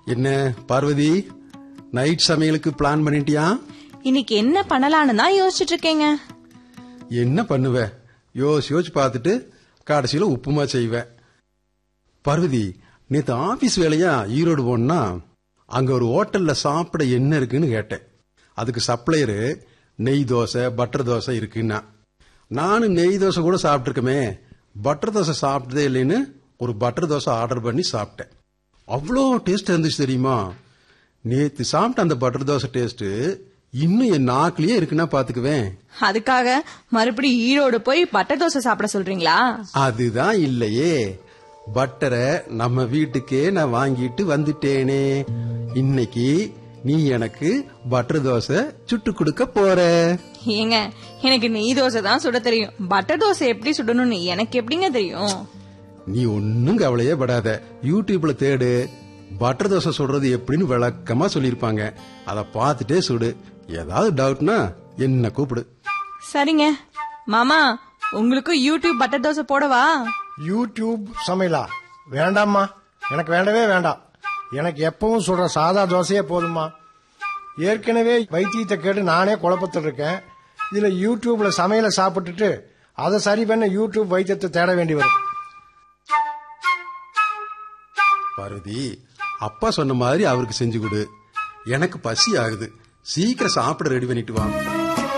என்ன பார்வதி நைட் சமையலுக்கு பிளான் பண்ணிட்டியா இன்னைக்கு என்ன பண்ணலான்னு தான் யோசிச்சுட்டு இருக்கேங்க என்ன பண்ணுவ யோசி யோசிச்சு பார்த்துட்டு கடைசியில உப்புமா செய்வேன் பார்வதி நேத்து ஆபீஸ் வேலையா ஈரோடு போனா அங்க ஒரு ஹோட்டல்ல சாப்பிட என்ன இருக்குன்னு கேட்டேன் அதுக்கு சப்ளையரு நெய் தோசை பட்டர் தோசை இருக்குன்னா நானும் நெய் தோசை கூட சாப்பிட்டுருக்கமே பட்டர் தோசை சாப்பிட்டதே இல்லைன்னு ஒரு பட்டர் தோசை ஆர்டர் பண்ணி சாப்பிட்டேன் அவ்வளோ டேஸ்ட் இருந்துச்சு தெரியுமா நேத்து சாப்பிட்ட அந்த பட்டர் தோசை டேஸ்ட் இன்னும் என் நாக்கிலேயே இருக்குன்னா பாத்துக்குவேன் அதுக்காக மறுபடியும் ஈரோடு போய் பட்டர் தோசை சாப்பிட சொல்றீங்களா அதுதான் இல்லையே பட்டரை நம்ம வீட்டுக்கே நான் வாங்கிட்டு வந்துட்டேனே இன்னைக்கு நீ எனக்கு பட்டர் தோசை சுட்டு கொடுக்க போற ஏங்க எனக்கு நெய் தோசை தான் சுட தெரியும் பட்டர் தோசை எப்படி சுடணும்னு எனக்கு எப்படிங்க தெரியும் நீ ஒன்னும் கவலையே படாத யூடியூப்ல தேடு பட்டர் தோசை சுடுறது எப்படின்னு விளக்கமா சொல்லிருப்பாங்க அத பார்த்துட்டே சுடு ஏதாவது டவுட்னா என்ன கூப்பிடு சரிங்க மாமா உங்களுக்கு யூடியூப் பட்டர் தோசை போடவா யூடியூப் சமையலா வேண்டாம்மா எனக்கு வேண்டவே வேண்டாம் எனக்கு எப்பவும் சொல்ற சாதா தோசையே போதும்மா ஏற்கனவே வைத்தியத்தை கேட்டு நானே குழப்பத்தில் இருக்கேன் இதுல யூடியூப்ல சமையலை சாப்பிட்டுட்டு அதை சரி பண்ண யூடியூப் வைத்தியத்தை தேட வேண்டி வரும் பார்வதி அப்பா சொன்ன மாதிரி அவருக்கு செஞ்சு கொடு எனக்கு பசி ஆகுது சீக்கிரம் சாப்பிட ரெடி பண்ணிட்டு வா